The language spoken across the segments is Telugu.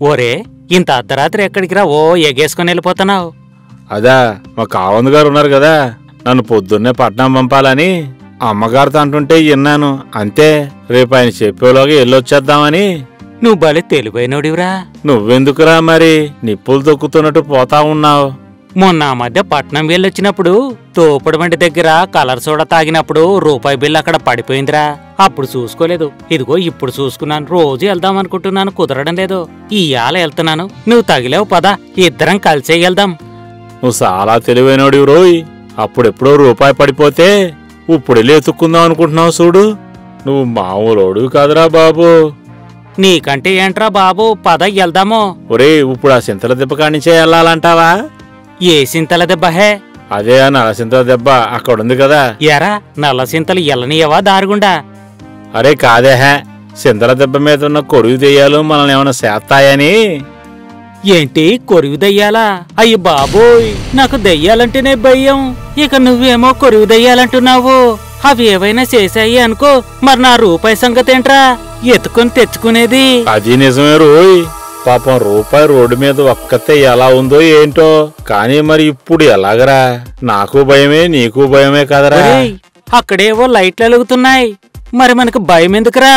ఓరే ఇంత అర్ధరాత్రి ఎక్కడికి రా ఓ ఎగేసుకొని వెళ్ళిపోతున్నావు అదా మా కావంద్ గారు ఉన్నారు కదా నన్ను పొద్దున్నే పట్నం పంపాలని అమ్మగారితో అంటుంటే విన్నాను అంతే రేపు ఆయన చెప్పేలోగా వెళ్ళొచ్చేద్దామని నువ్వు భలే తెలివైనోడివిరా నువ్వెందుకురా మరి నిప్పులు తొక్కుతున్నట్టు పోతా ఉన్నావు మొన్న ఆ మధ్య పట్నం వెళ్ళొచ్చినప్పుడు తోపుడు బండి దగ్గర కలర్ సోడా తాగినప్పుడు రూపాయి బిల్లు అక్కడ పడిపోయిందిరా అప్పుడు చూసుకోలేదు ఇదిగో ఇప్పుడు చూసుకున్నాను రోజు వెళ్దాం అనుకుంటున్నాను కుదరడం లేదు ఇయాల వెళ్తున్నాను నువ్వు తగిలేవు పదా ఇద్దరం కలిసే వెళ్దాం నువ్వు చాలా తెలివైనోడివి రోయ్ అప్పుడెప్పుడో రూపాయి పడిపోతే ఇప్పుడు వెళ్ళి ఎత్తుక్కుందాం అనుకుంటున్నావు చూడు నువ్వు మామూలోడు కాదురా బాబు నీకంటే ఏంట్రా బాబు పద వెళ్దాము ఒరేయ్ ఇప్పుడు ఆ సింతల దెబ్బ కానించే వెళ్ళాలంటావా ఏ సింతల దెబ్బహే అదే ఆ నరసింతల దెబ్బ అక్కడ ఉంది కదా ఎరా నల్ల సింతలు ఎల్లనియవా దారుగుండా అరే కాదేహే సింతల దెబ్బ మీద ఉన్న కొరువు దెయ్యాలు మనల్ని ఏమైనా చేస్తాయని ఏంటి కొరువు దయ్యాలా అయ్యి బాబోయ్ నాకు దయ్యాలంటేనే భయం ఇక నువ్వేమో కొరువు దయ్యాలంటున్నావు అవి ఏవైనా చేశాయి అనుకో మరి నా రూపాయి సంగతి ఏంట్రా ఎత్తుకొని తెచ్చుకునేది అది నిజమే రోయ్ పాపం రూపాయి రోడ్డు మీద ఒక్కతే ఎలా ఉందో ఏంటో కానీ మరి ఇప్పుడు ఎలాగరా నాకు భయమే నీకు భయమే కదరా ఒరేయ్, అక్కడేవో లైట్లు వెలుగుతున్నాయి మరి మనకు భయం ఎందుకురా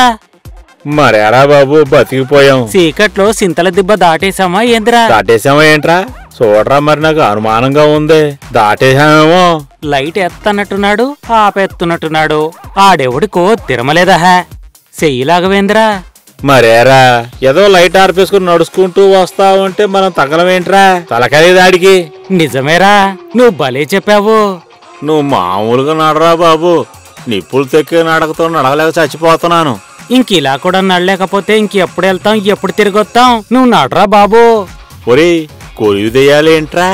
మరేరా బాబు బతికిపోయాం చీకట్లో సింతల దిబ్బ దాటేశామా ఏందిరా దాటేసామా ఏంట్రా చూడరా మరి నాకు అనుమానంగా ఉంది దాటేసామేమో లైట్ ఎత్తన్నట్టున్నాడు ఆపెత్తున్నట్టున్నాడు ఆడెవడికో తిరమలేదా చెయ్యిలాగవేందిరా మరేరా ఏదో లైట్ ఆర్పేసుకుని నడుచుకుంటూ వస్తా ఉంటే మనం తగలమేంట్రా తలకాయ దాడికి నిజమేరా నువ్వు భలే చెప్పావు నువ్వు మామూలుగా నడరా బాబు నిప్పులు తెక్కే నడకతో నడగలేక చచ్చిపోతున్నాను ఇంక ఇలా కూడా నడలేకపోతే ఇంకెప్పుడు వెళ్తాం ఎప్పుడు తిరిగొస్తాం నువ్వు నడరా బాబు ఒరేయ్ కొరివి దెయ్యాలేంట్రా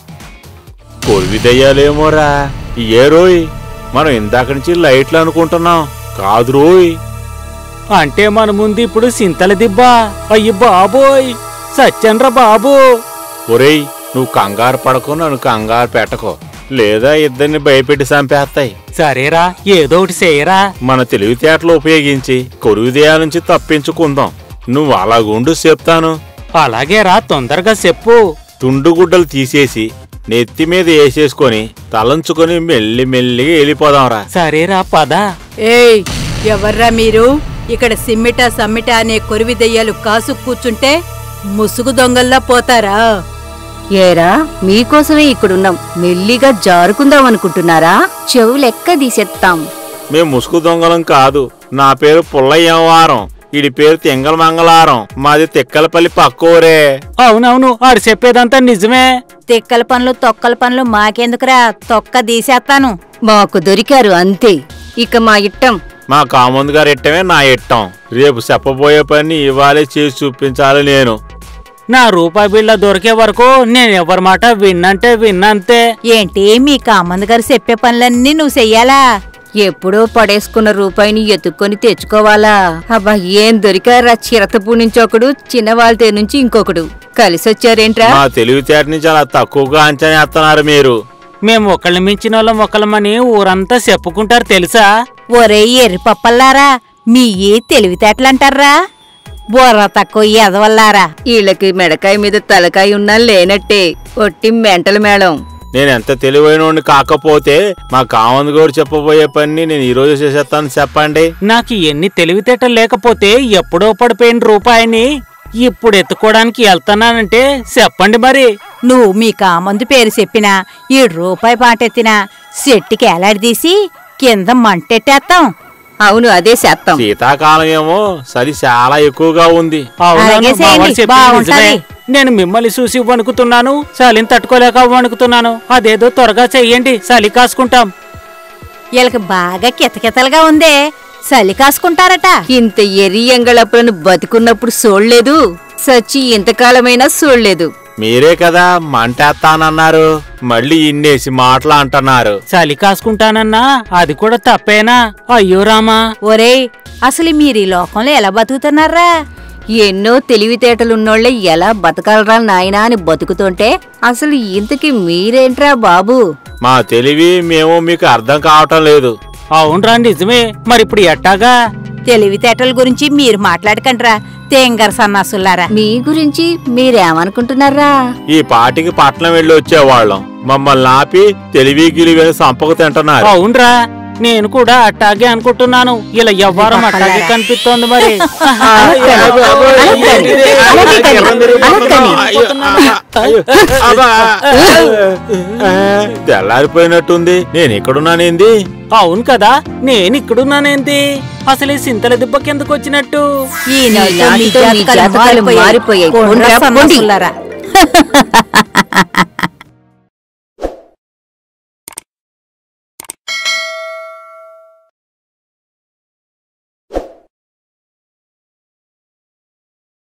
కొరివి దెయ్యాలేమోరా ఏ రోయ్ మనం ఇందాక నుంచి లైట్లు అనుకుంటున్నాం కాదు రోయ్ అంటే మన ముందు ఇప్పుడు సింతల దిబ్బ అయ్యి బాబోయ్ సత్యన్రా బాబు ఒరేయ్ నువ్వు కంగారు పడకు నన్ను కంగారు పెట్టకో లేదా ఇద్దరిని భయపెట్టి చంపేస్తాయి సరేరా ఏదో ఒకటి చేయరా మన తెలివితేటలు ఉపయోగించి కొరువు దెయ్యాల నుంచి తప్పించుకుందాం నువ్వు అలాగుండు చెప్తాను అలాగేరా తొందరగా చెప్పు తుండుగుడ్డలు తీసేసి నెత్తి మీద వేసేసుకొని తలంచుకొని మెల్లి మెల్లిగా వెళ్ళిపోదాంరా సరేరా పద ఏయ్ ఎవర్రా మీరు ఇక్కడ సిమ్మిట సమ్మిట అనే కొరివి దెయ్యాలు కాసు కూర్చుంటే ముసుగు దొంగల్లా పోతారా ఏరా మీకోసమే ఇక్కడున్నాం మెల్లిగా జారుకుందాం అనుకుంటున్నారా చెవులెక్క తీసేస్తాం మేము ముసుగు దొంగలం కాదు నా పేరు పుల్లయ్యవారం ఈడి పేరు తింగల మంగళవారం మాది తిక్కలపల్లి పక్కూరే అవునవును ఆడు చెప్పేదంతా నిజమే తిక్కల పనులు తొక్కల పనులు మాకెందుకురా తొక్క తీసేస్తాను మాకు దొరికారు అంతే ఇక మా ఇట్టం మా కామంద్ గారు ఇట్టమే నా ఇట్టం రేపు చెప్పబోయే పని ఇవాళే చేసి చూపించాలి నేను నా రూపాయి బిళ్ళ దొరికే వరకు నేను ఎవరి మాట విన్నంటే విన్నంతే ఏంటి మీ కామంద్ గారు చెప్పే పనులన్నీ నువ్వు చెయ్యాలా ఎప్పుడో పడేసుకున్న రూపాయిని ఎత్తుక్కొని తెచ్చుకోవాలా అబ్బా ఏం దొరికారా చిరతపూ నుంచి ఒకడు చిన్నవాళ్ళతే నుంచి ఇంకొకడు కలిసొచ్చారేంట్రా మా తెలివితేట నుంచి అలా తక్కువగా అంచనా వేస్తున్నారు మీరు మేము ఒకళ్ళని మించిన వాళ్ళం ఒకళ్ళమని ఊరంతా చెప్పుకుంటారు తెలుసా ఒరే ఎర్రి పప్పల్లారా మీ ఏ తెలివితేటలంటారా బుర్ర తక్కువ ఎదవల్లారా వీళ్ళకి మెడకాయ మీద తలకాయ ఉన్నా లేనట్టే ఒట్టి మెంటల మేళం నేను ఎంత తెలివైనోడిని కాకపోతే మా కామంద్ గారు చెప్పబోయే పని నేను ఈ రోజు చేసేస్తాను చెప్పండి నాకు ఎన్ని తెలివితేటలు లేకపోతే ఎప్పుడో పడిపోయిన రూపాయిని ఇప్పుడు ఎత్తుకోవడానికి వెళ్తున్నానంటే చెప్పండి మరి నువ్వు మీ కామందు పేరు చెప్పినా ఈ రూపాయి పాటెత్తినా చెట్టుకి ఎలాడదీసి కింద మంటెట్టేస్తాం అవును అదే శాతం శీతాకాలం ఏమో చలి చాలా ఎక్కువగా ఉంది అవునవును, అలాగే మా వాడు చేయండి, చెప్పింది బాగుంటది. నిజమే. నేను మిమ్మల్ని చూసి వణుకుతున్నాను చలిని తట్టుకోలేక వణుకుతున్నాను అదేదో త్వరగా చెయ్యండి చలి కాసుకుంటాం వీళ్ళకి బాగా కితకితలుగా ఉందే చలి కాసుకుంటారట ఇంత ఎర్రి ఎంగళప్పులను బతికున్నప్పుడు చూడలేదు సచ్చి ఇంతకాలమైనా చూడలేదు మీరే కదా మంటేస్తానన్నారు మళ్ళీ ఇన్నేసి మాటలు అంటున్నారు చలి కాసుకుంటానన్నా అది కూడా తప్పేనా అయ్యో రామా ఒరేయ్ అసలు మీరు ఈ లోకంలో ఎలా బతుకుతున్నారా ఎన్నో తెలివితేటలున్నోళ్ళే ఎలా బతకలరా నాయనా అని బతుకుతుంటే అసలు ఇంతకి మీరేంట్రా బాబు మా తెలివి మేము మీకు అర్థం కావటం లేదు అవునరా నిజమే మరి ఇప్పుడు ఎట్టాగా తెలివితేటల గురించి మీరు మాట్లాడకండ్రా తేంగర సన్నాసులారా మీ గురించి మీరేమనుకుంటున్నారా ఈ పాటికి పట్నం వెళ్ళి వచ్చేవాళ్ళం మమ్మల్ని ఆపి తెలివి గిలివి సంపక తింటున్నారు అవునరా నేను కూడా అట్టాగే అనుకుంటున్నాను ఇలా ఎవ్వరం అట్టాగే కనిపిస్తోంది మరి తెల్లారిపోయినట్టుంది నేను ఇక్కడున్నానేంది అవును కదా నేను ఇక్కడున్నానేంటి అసలు ఈ సింతల దెబ్బ కిందకు వచ్చినట్టు ఈనాటితో మీ ఈనాటితో మీ జాతకాలు జాతకాలు మారిపోయాయి. మారిపోయాయి. పోండ్రా పోండ్రా, పోండి. సన్నాసులారా